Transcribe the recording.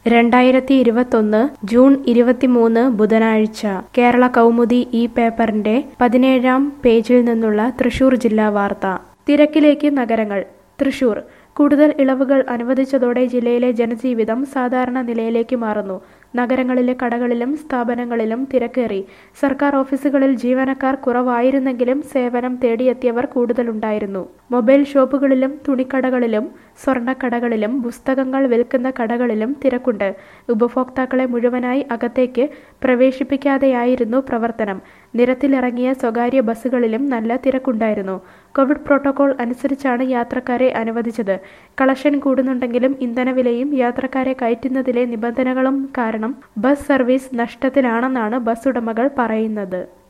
രണ്ടായിരത്തി ഇരുപത്തൊന്ന് ജൂൺ ഇരുപത്തിമൂന്ന് ബുധനാഴ്ച കേരള കൗമുദി ഈ പേപ്പറിന്റെ പതിനേഴാം പേജിൽ നിന്നുള്ള തൃശൂർ ജില്ലാ വാർത്ത തിരക്കിലേക്ക് നഗരങ്ങൾ തൃശൂർ കൂടുതൽ ഇളവുകൾ അനുവദിച്ചതോടെ ജില്ലയിലെ ജനജീവിതം സാധാരണ നിലയിലേക്ക് മാറുന്നു നഗരങ്ങളിലെ കടകളിലും സ്ഥാപനങ്ങളിലും തിരക്കേറി സർക്കാർ ഓഫീസുകളിൽ ജീവനക്കാർ കുറവായിരുന്നെങ്കിലും സേവനം തേടിയെത്തിയവർ കൂടുതലുണ്ടായിരുന്നു മൊബൈൽ ഷോപ്പുകളിലും തുണിക്കടകളിലും സ്വർണ്ണക്കടകളിലും പുസ്തകങ്ങൾ വിൽക്കുന്ന കടകളിലും തിരക്കുണ്ട് ഉപഭോക്താക്കളെ മുഴുവനായി അകത്തേക്ക് പ്രവേശിപ്പിക്കാതെയായിരുന്നു പ്രവർത്തനം നിരത്തിലിറങ്ങിയ സ്വകാര്യ ബസ്സുകളിലും നല്ല തിരക്കുണ്ടായിരുന്നു കോവിഡ് പ്രോട്ടോകോൾ അനുസരിച്ചാണ് യാത്രക്കാരെ അനുവദിച്ചത് കളക്ഷൻ കൂടുന്നുണ്ടെങ്കിലും ഇന്ധനവിലയും യാത്രക്കാരെ കയറ്റുന്നതിലെ നിബന്ധനകളും കാരണം ബസ് സർവീസ് നഷ്ടത്തിലാണെന്നാണ് ബസ് ഉടമകൾ പറയുന്നത്